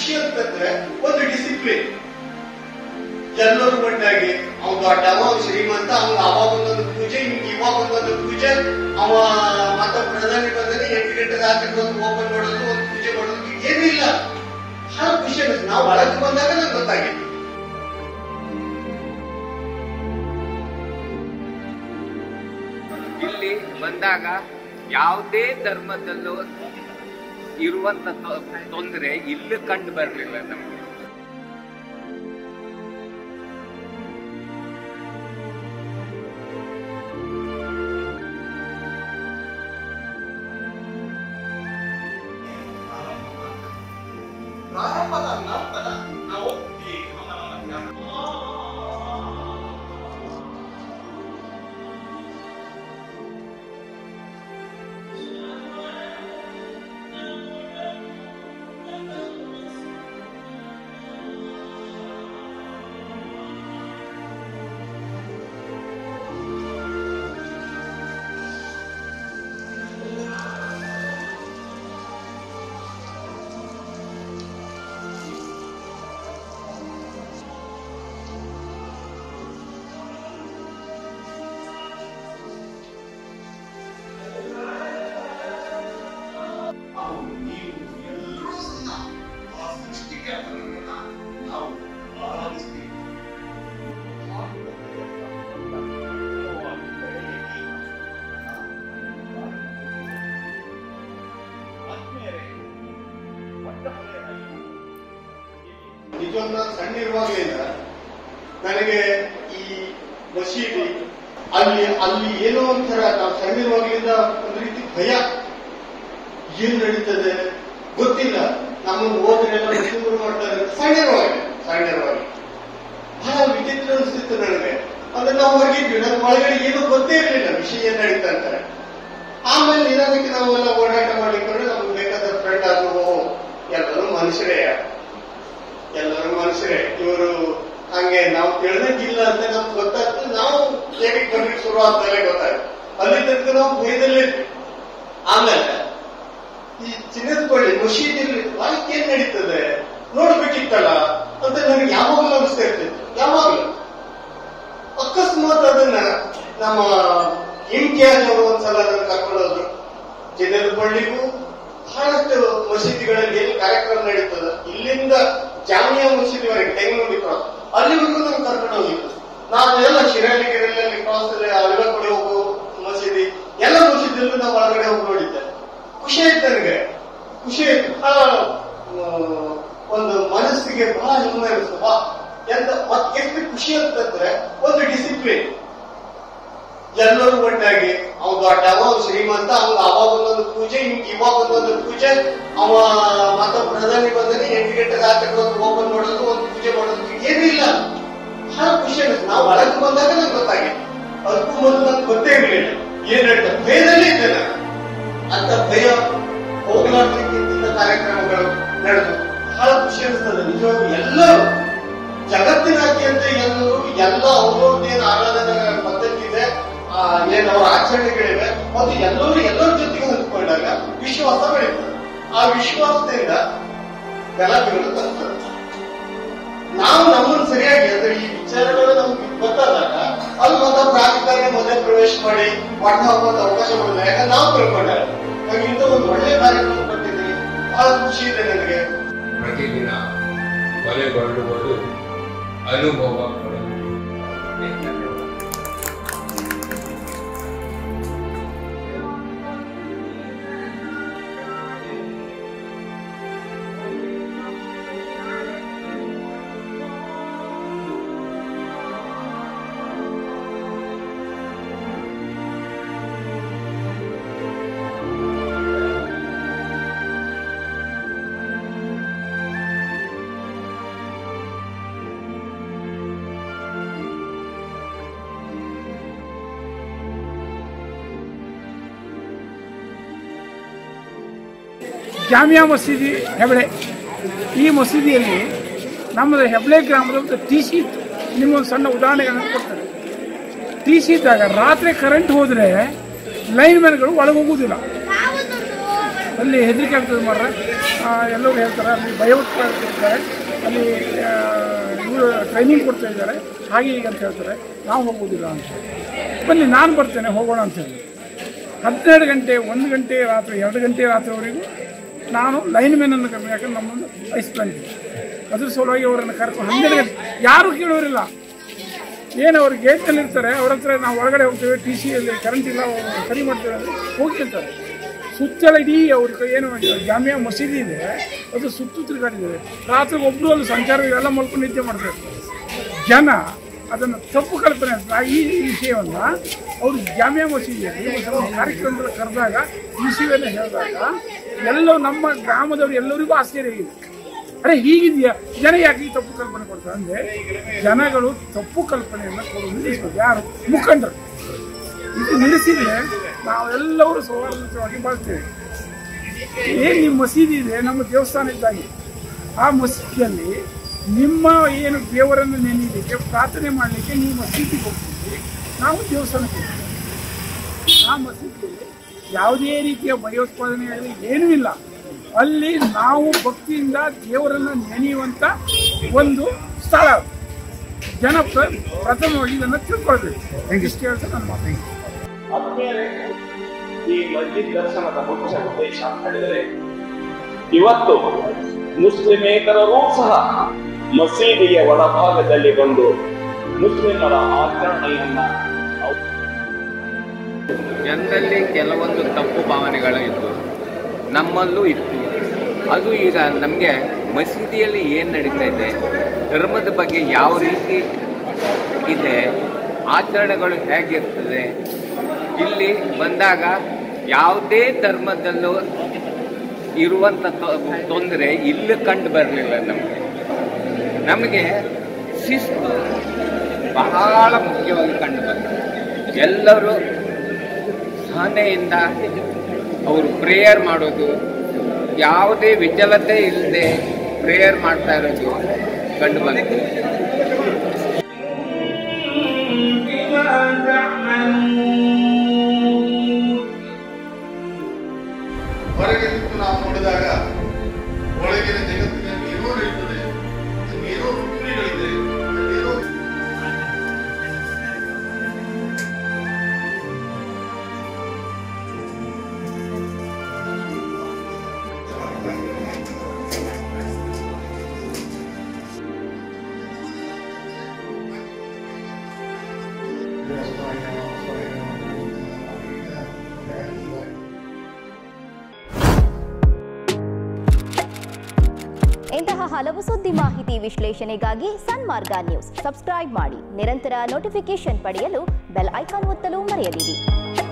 ಖುಷಿ ಅಂತಂದ್ರೆ ಒಂದು ಡಿಸಿಪ್ಲಿನ್ ಎಲ್ಲರೂ ಒಟ್ಟಾಗಿ ಅವ ದೊಡ್ಡವ ಅವ ಶ್ರೀಮಂತ ಅವ್ನ ಅವಾಗ ಒಂದೊಂದು ಪೂಜೆ ಇವ್ನಿಗೆ ಇವಾಗ ಒಂದೊಂದು ಪೂಜೆ ಅವ ಮತ್ತ ಪ್ರಧಾನಿ ಬಂದರೆ ಎಂಟು ಗಂಟೆ ರಾತ್ರಿ ಒಂದು ಓಪನ್ ಮಾಡೋದು ಒಂದು ಪೂಜೆ ಮಾಡೋದು ಏನೂ ಇಲ್ಲ ಬಹಳ ಖುಷಿ ಆಗುತ್ತೆ ನಾವು ಒಳಗೆ ಬಂದಾಗ ನಂಗೆ ಗೊತ್ತಾಗಿತ್ತು ಇಲ್ಲಿ ಬಂದಾಗ ಯಾವುದೇ ಧರ್ಮದಲ್ಲೂ ಇರುವಂತ ತೊ- ತೊಂದರೆ ಇಲ್ಲಿ ಕಂಡು ಬರಲಿಲ್ಲ ನಮ್ಗೆ ಪ್ರಾರಂಭದ ನಂತರ ನಾವು ಈ ನಿಜವಾಗ್ಲೂ ನಾನು ಸಣ್ಣ ಇರುವಾಗಲಿಂದ ನನಗೆ ಈ ಮಸೀದಿ ಅಲ್ಲಿ ಅಲ್ಲಿ ಏನೋ ಒಂಥರ ನಾವು ಸಣ್ಣ ಇರುವಾಗಲಿಂದ ಒಂದು ರೀತಿ ಭಯ ಏನ್ ನಡೀತದೆ ಗೊತ್ತಿಲ್ಲ ನಮ್ಮನ್ನು ಹೋದ್ರೆಲ್ಲ ಮುಸ್ಲಿಮರು ಮಾಡ್ತಾರೆ ಸಣ್ಣ ಇರುವಾಗ ಸಣ್ಣ ಇರುವಾಗ ಬಹಳ ವಿಚಿತ್ರ ಅನಿಸ್ತಿತ್ತು ನನಗೆ ಅಂದ್ರೆ ನಾವು ಹೊರಗಿದ್ವಿ ನಮ್ಗೆ ಒಳಗಡೆ ಏನೂ ಗೊತ್ತೇ ಇರಲಿಲ್ಲ ವಿಷಯ ಏನ್ ನಡೀತಾ ಅಂತಾರೆ ಆಮೇಲೆ ನಿಧಾನಕ್ಕೆ ನಾವೆಲ್ಲ ಓಡಾಟ ಮಾಡಿಕೊಂಡು ನಮ್ಗೆ ಬೇಕಾದ ಫ್ರೆಂಡ್ ಆಗುವ ಎಲ್ಲರೂ ಮನುಷ್ಯರೇ ಎಲ್ಲರೂ ಮನುಷ್ಯರೇ ಇವರು ಹಂಗೆ ನಾವು ತಿಳಿದಂಗಿಲ್ಲ ಅಂತ ನಮ್ಗೆ ಗೊತ್ತಾಗ್ತದೆ ನಾವು ಕೇಳಿಗೆ ಬರ್ಲಿಕ್ಕೆ ಶುರು ಆದ್ಮೇಲೆ ಗೊತ್ತಾಯ್ತು ಅಲ್ಲಿ ತನಕ ನಾವು ಭಯದಲ್ಲೇ ಇದ್ವಿ ಆಮೇಲೆ ಈ ಚಿನ್ನದ ಕೊಳ್ಳಿ ಮಸೀದಿಯಲ್ಲಿ ವಾಯ್ಕ್ ಏನ್ ನಡೀತದೆ ನೋಡ್ಬೇಕಿತ್ತಲ್ಲ ಅಂತ ನನಗೆ ಯಾವಾಗಲೂ ಅನಿಸ್ತಾ ಇರ್ತಿತ್ತು ಯಾವಾಗಲೂ ಅಕಸ್ಮಾತ್ ಅದನ್ನ ನಮ್ಮ ಇಮ್ತಿಯಾಜ್ ಅವರು ಒಂದ್ಸಲ ಅದನ್ನ ಕರ್ಕೊಂಡೋದ್ರು ಚಿನ್ನದ ಕೊಳ್ಳಿಗೂ ಬಹಳಷ್ಟು ಮಸೀದಿಗಳಲ್ಲಿ ಏನು ಕಾರ್ಯಕ್ರಮ ನಡೀತದ ಇಲ್ಲಿಂದ ಜಾಮಿಯಾ ಮಸೀದಿವರೆಗೆ ಟೆಂಗ್ನೂರಿ ಕ್ರಾಸ್ ಅಲ್ಲಿವರೆಗೂ ನಮ್ಗೆ ಕರ್ಕೊಂಡು ಹೋಗಿತ್ತು ನಾನು ಎಲ್ಲ ಶಿರಾಲಿ ಗಿರಲ್ಲಿ ಕ್ರಾಸ್ ಅಲ್ಲಿ ಅವೆಲ್ಲ ಕಡೆ ಹೋಗು ಮಸೀದಿ ಎಲ್ಲ ಮಸೀದಿಯಲ್ಲೂ ನಾವು ಒಳಗಡೆ ಹೋಗಿ ನೋಡಿದ್ದೆ ಖುಷಿ ಆಯ್ತು ನನಗೆ ಖುಷಿ ಆಯ್ತು ಬಹಳ ಆ, ಒಂದು ಮನಸ್ಸಿಗೆ ಬಹಳ ಹೆಮ್ಮೆ ಅನಿಸ್ತು ವಾ ಎಂತ ಮತ್ ಎಷ್ಟು ಖುಷಿ ಅಂತಂದ್ರೆ ಒಂದು ಡಿಸಿಪ್ಲಿನ್ ಎಲ್ಲರೂ ಒಟ್ಟಾಗಿ ಅವ ದೊಡ್ಡವ ಅವ ಶ್ರೀಮಂತ ಅವ್ನ ಅವಾಗ ಒಂದೊಂದು ಪೂಜೆ ಇವ್ನಿಗೆ ಇವಾಗ ಒಂದೊಂದು ಪೂಜೆ ಅವ ಮತ್ತ ಪ್ರಧಾನಿ ಬಂದರೆ ಎಂಟು ಗಂಟೆ ರಾತ್ರಿ ಒಂದು ಓಪನ್ ಮಾಡೋದು ಒಂದು ಪೂಜೆ ಮಾಡೋದು ಏನೂ ಇಲ್ಲ ಬಹಳ ಖುಷಿ ಆಗುತ್ತೆ ನಾವು ಒಳಗೆ ಬಂದಾಗ ನಂಗೆ ಗೊತ್ತಾಗಿತ್ತು ಅದಕ್ಕೂ ಮೊದಲು ನಂಗೆ ಗೊತ್ತೇ ಇರಲಿಲ್ಲ ಏನ್ ಹೇಳ್ತಾರೆ ಭಯದಲ್ಲಿ ಇದ್ದೆ ನಾನು ಅಂತ ಭಯ ಹೋಗ್ಲಾರ್ದಕ್ಕೆ ಇಂಥ ಕಾರ್ಯಕ್ರಮಗಳು ನಡೆದು ಬಹಳ ಖುಷಿ ಅನಿಸ್ತದೆ ನಿಜವಾಗ್ಲೂ ಎಲ್ಲರೂ ಜಗತ್ತಿನಾದ್ಯಂತ ಎಲ್ಲರೂ ಎಲ್ಲ ಅವ್ರವ್ರದ್ದೇನು ಆರಾಧನೆ ಪದ್ಧತಿ ಇದೆ ಆ, ಏನ್ ಅವ್ರ ಆಚರಣೆಗಳಿವೆ ಮತ್ತು ಎಲ್ಲರೂ ಎಲ್ಲರ ಜೊತೆಗೆ ಹೊಂದ್ಕೊಂಡಾಗ ವಿಶ್ವಾಸ ಬೆಳೀತದೆ ಆ ವಿಶ್ವಾಸದಿಂದ ಗಲಾಟೆಗಳು ತರ್ತದೆ ನಾವು ನಮ್ಮನ್ನು ಸರಿಯಾಗಿ ಅಂದ್ರೆ ಈ ವಿಚಾರಗಳು ನಮ್ಗೆ ಗೊತ್ತಾದಾಗ ಅಲ್ಲಿ ಮತ್ತೆ ರಾಜಕಾರಣ ಮೊದಲೇ ಪ್ರವೇಶ ಮಾಡಿ ಮಠ ಹೋಗೋದು ಅವಕಾಶ ಕೊಡಲ್ಲ ಯಾಕಂದ್ರೆ ನಾವು ತಿಳ್ಕೊಂಡಾಗ ನಮ್ಗೆ ಇಂಥ ಒಂದು ಒಳ್ಳೆ ಕಾರ್ಯಕ್ರಮ ಕೊಟ್ಟಿದ್ದೀರಿ ಬಹಳ ಖುಷಿ ಇದೆ ನನಗೆ ಪ್ರತಿದಿನ ಕೊಲೆಗೊಳ್ಳುವುದು ಅನುಭವ ಕೊಡುವುದು ಜಾಮಿಯಾ ಮಸೀದಿ ಹೆಬಳೆ ಈ ಮಸೀದಿಯಲ್ಲಿ ನಮ್ಮದು ಹೆಬಳೆ ಗ್ರಾಮದ ಒಂದು ಟಿ ಸಿ ಇತ್ತು ನಿಮಗೊಂದು ಸಣ್ಣ ಉದಾಹರಣೆಗಳನ್ನು ಕೊಡ್ತಾರೆ ಟಿ ಸಿ ಇದ್ದಾಗ ರಾತ್ರಿ ಕರೆಂಟ್ ಹೋದರೆ ಲೈನ್ ಮ್ಯಾನ್ಗಳು ಒಳಗೆ ಹೋಗುವುದಿಲ್ಲ ಅಲ್ಲಿ ಹೆದರಿಕೆ ಆಗ್ತದೆ ಮಾರ್ರೆ ಆ, ಎಲ್ಲರೂ ಹೇಳ್ತಾರೆ ಅಲ್ಲಿ ಭಯೋತ್ಪಾದಕರಿದ್ದಾರೆ ಅಲ್ಲಿ ಇವರು ಟ್ರೈನಿಂಗ್ ಕೊಡ್ತಾ ಇದ್ದಾರೆ ಹಾಗೆ ಹೀಗೆ ಅಂತ ಹೇಳ್ತಾರೆ ನಾವು ಹೋಗೋದಿಲ್ಲ ಅಂತ ಬನ್ನಿ ನಾನು ಬರ್ತೇನೆ ಹೋಗೋಣ ಅಂತ ಹೇಳಿ ಹನ್ನೆರಡು ಗಂಟೆ ಒಂದು ಗಂಟೆ ರಾತ್ರಿ ಎರಡು ಗಂಟೆ ರಾತ್ರಿವರೆಗೂ ನಾನು ಲೈನ್ ಮ್ಯಾನನ್ನು ಕರ್ಕೊಂಡು ಯಾಕಂದ್ರೆ ನಮ್ಮೊಂದು ಐಸ್ ಪ್ಲಾಂಟ್ ಇದೆ ಅದ್ರ ಸಲುವಾಗಿ ಅವರನ್ನು ಕರ್ಕೊಂಡು ಹನ್ನೆರಡು ಗಂಟೆ ಯಾರೂ ಕೇಳೋರಿಲ್ಲ ಏನು ಅವ್ರು ಗೇಟ್ನಲ್ಲಿ ಇರ್ತಾರೆ ಅವ್ರ ಹತ್ರ ನಾವು ಒಳಗಡೆ ಹೋಗ್ತೇವೆ ಟಿ ಸಿಯಲ್ಲಿ ಕರೆಂಟ್ ಇಲ್ಲ ಅವ್ರು ಸರಿ ಮಾಡ್ತೇವೆ ಅಂದರೆ ಹೋಗ್ತಿರ್ತಾರೆ ಸುತ್ತಲ ಇಡೀ ಅವ್ರ ಏನು ಜಾಮಿಯಾ ಮಸೀದಿ ಇದೆ ಅದು ಸುತ್ತು ತಿರುಗಾಡಿದ್ದಾರೆ ರಾತ್ರಿ ಒಬ್ಬರು ಅಲ್ಲಿ ಸಂಚಾರ ಎಲ್ಲ ಮಲ್ಕೊಂಡು ನಿದ್ದೆ ಮಾಡ್ತಾರೆ ಜನ ಅದನ್ನು ತಪ್ಪು ಕಲ್ಪನೆ ಅಂತ ಈ ವಿಷಯವನ್ನು ಅವರು ಜಾಮಿಯಾ ಮಸೀದಿಯಲ್ಲಿ ಒಂದು ಕಾರ್ಯಕ್ರಮದಲ್ಲಿ ಕರೆದಾಗ ಈ ವಿಷಯವನ್ನು ಹೇಳಿದಾಗ ಎಲ್ಲೋ ನಮ್ಮ ಗ್ರಾಮದವರು ಎಲ್ಲರಿಗೂ ಆಶ್ಚರ್ಯ ಇದೆ ಅರೆ ಹೀಗಿದೆಯಾ ಜನ ಯಾಕೆ ಈ ತಪ್ಪು ಕಲ್ಪನೆ ಕೊಡ್ತಾರೆ ಅಂದರೆ ಜನಗಳು ತಪ್ಪು ಕಲ್ಪನೆಯನ್ನು ಕೊಡೋದು ನಿಲ್ಲಿಸ್ಬೇಕು ಯಾರು ಮುಖಂಡರು ಇದು ನಿಲ್ಲಿಸಿದ್ರೆ ನಾವೆಲ್ಲರೂ ಸೌಹಾರ್ದಯುತವಾಗಿ ಬಾಳ್ತೇವೆ ಏನು ನಿಮ್ಮ ಮಸೀದಿ ಇದೆ ನಮ್ಮ ದೇವಸ್ಥಾನ ಇದ್ದಾಗೆ ಆ ಮಸೀದಿಯಲ್ಲಿ ನಿಮ್ಮ ಏನು ದೇವರನ್ನು ನೆನೆಯಲಿಕ್ಕೆ ಪ್ರಾರ್ಥನೆ ಮಾಡಲಿಕ್ಕೆ ನೀವು ಮಸೀದಿಗೆ ಹೋಗ್ತೀವಿ ನಾವು ದೇವಸ್ಥಾನಕ್ಕೆ ಹೋಗ್ತೀವಿ ಆ ಮಸೀದಿಯಲ್ಲಿ ಯಾವುದೇ ರೀತಿಯ ಭಯೋತ್ಪಾದನೆ ಆಗಲಿ ಏನೂ ಇಲ್ಲ ಅಲ್ಲಿ ನಾವು ಭಕ್ತಿಯಿಂದ ದೇವರನ್ನು ನೆನೆಯುವಂಥ ಒಂದು ಸ್ಥಳ ಅದು. ಜನ ಪ್ರ ಪ್ರಥಮವಾಗಿ ಇದನ್ನು ತಿಳ್ಕೊಳ್ಬೇಕು ಇಷ್ಟು ಹೇಳ್ತಾ ನನ್ನ ಮಾತು ಆದ್ಮೇಲೆ ಈ ಮಸ್ಜಿದ್ ದರ್ಶನದ ಮುಖ್ಯ ಉದ್ದೇಶ ಅಂತ ಹೇಳಿದರೆ ಇವತ್ತು ಮುಸ್ಲಿಮೇತರರೂ ಸಹ ಮಸೀದಿಯ ಒಳಭಾಗದಲ್ಲಿ ಬಂದು ಮುಸ್ಲಿಮರ ಆಚರಣೆಯನ್ನ ಅವ್- ಜನರಲ್ಲಿ ಕೆಲವೊಂದು ತಪ್ಪು ಭಾವನೆಗಳು ಇತ್ತು ನಮ್ಮಲ್ಲೂ ಇತ್ತು ಅದು ಈಗ ನಮಗೆ ಮಸೀದಿಯಲ್ಲಿ ಏನು ನಡೀತಾ ಇದೆ ಧರ್ಮದ ಬಗ್ಗೆ ಯಾವ ರೀತಿ ಇದೆ ಆಚರಣೆಗಳು ಹೇಗಿರ್ತದೆ ಇಲ್ಲಿ ಬಂದಾಗ ಯಾವುದೇ ಧರ್ಮದಲ್ಲೂ ಇರುವಂಥ ತೊಂದರೆ ಇಲ್ಲಿ ಕಂಡು ಬರಲಿಲ್ಲ ನಮಗೆ ನಮಗೆ ಶಿಸ್ತು ಬಹಳ ಮುಖ್ಯವಾಗಿ ಕಂಡು ಬಂತು ಎಲ್ಲರೂ ಸಹನೆಯಿಂದ ಅವರು ಪ್ರೇಯರ್ ಮಾಡೋದು ಯಾವುದೇ ವಿಚಲತೆ ಇಲ್ಲದೆ ಪ್ರೇಯರ್ ಮಾಡ್ತಾ ಇರೋದು ಕಂಡು ಬಂತು ಹೊರಗೆ ನಿಂತು ನಾವು ನೋಡಿದಾಗ ಒಳಗಿನ ಜಗತ್ತಿನಲ್ಲಿ ಏನೋ ಇರ್ತದೆ ಏನೋ ರುಕ್ಮಿಣಿಗಳಿದೆ ಏನೋ ಇಂತಹ ಹಲವು ಸುದ್ದಿ ಮಾಹಿತಿ ವಿಶ್ಲೇಷಣೆಗಾಗಿ ಸನ್ಮಾರ್ಗ ನ್ಯೂಸ್ ಸಬ್ಸ್ಕ್ರೈಬ್ ಮಾಡಿ ನಿರಂತರ ನೋಟಿಫಿಕೇಶನ್ ಪಡೆಯಲು ಬೆಲ್ ಐಕಾನ್ ಒತ್ತಲು ಮರೆಯದಿರಿ